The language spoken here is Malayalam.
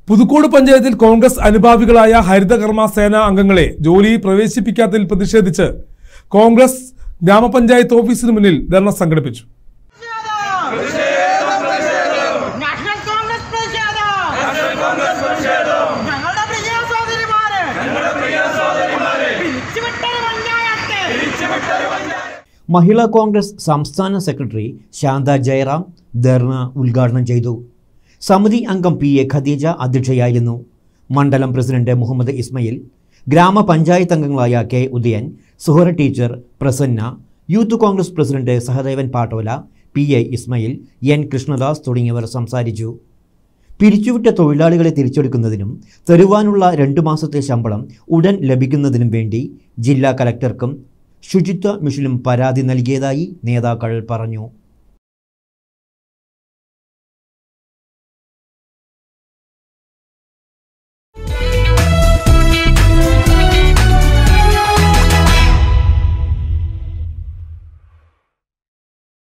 പുതുക്കോട് പഞ്ചായത്തിൽ കോൺഗ്രസ് അനുഭാവികളായ ഹരിതകർമ്മ സേന അംഗങ്ങളെ ജോലിയിൽ പ്രവേശിപ്പിക്കാത്തതിൽ പ്രതിഷേധിച്ച് കോൺഗ്രസ് ഗ്രാമപഞ്ചായത്ത് ഓഫീസിന് മുന്നിൽ ധർണ സംഘടിപ്പിച്ചു നാഷണൽ കോൺഗ്രസ് പ്രതിഷേധം ഞങ്ങളുടെ പ്രിയ സഹോദരിമാരെ പിരിച്ചുവിട്ടൊരു പഞ്ചായത്ത് മഹിളാ കോൺഗ്രസ് സംസ്ഥാന സെക്രട്ടറി ശാന്ത ജയറാം ധർണ ഉദ്ഘാടനം ചെയ്തു സമിതി അംഗം പി എ ഖദീജ അധ്യക്ഷയായിരുന്നു മണ്ഡലം പ്രസിഡന്റ് മുഹമ്മദ് ഇസ്മയിൽ ഗ്രാമപഞ്ചായത്ത് അംഗങ്ങളായ K Udayan Suhara teacher Prasanna Youth Congress president Sahadevan Pattola P A Ismail N Krishnadas തുടങ്ങിയവർ സംസാരിച്ചു പിരിച്ചുവിട്ട തൊഴിലാളികളെ തിരിച്ചെടുക്കുന്നതിനും തരുവാനുള്ള രണ്ടു മാസത്തെ ശമ്പളം ഉടൻ ലഭിക്കുന്നതിനും വേണ്ടി ജില്ലാ കലക്ടർക്കും ശുചിത്വ മിഷനും പരാതി നൽകിയതായി നേതാക്കൾ പറഞ്ഞു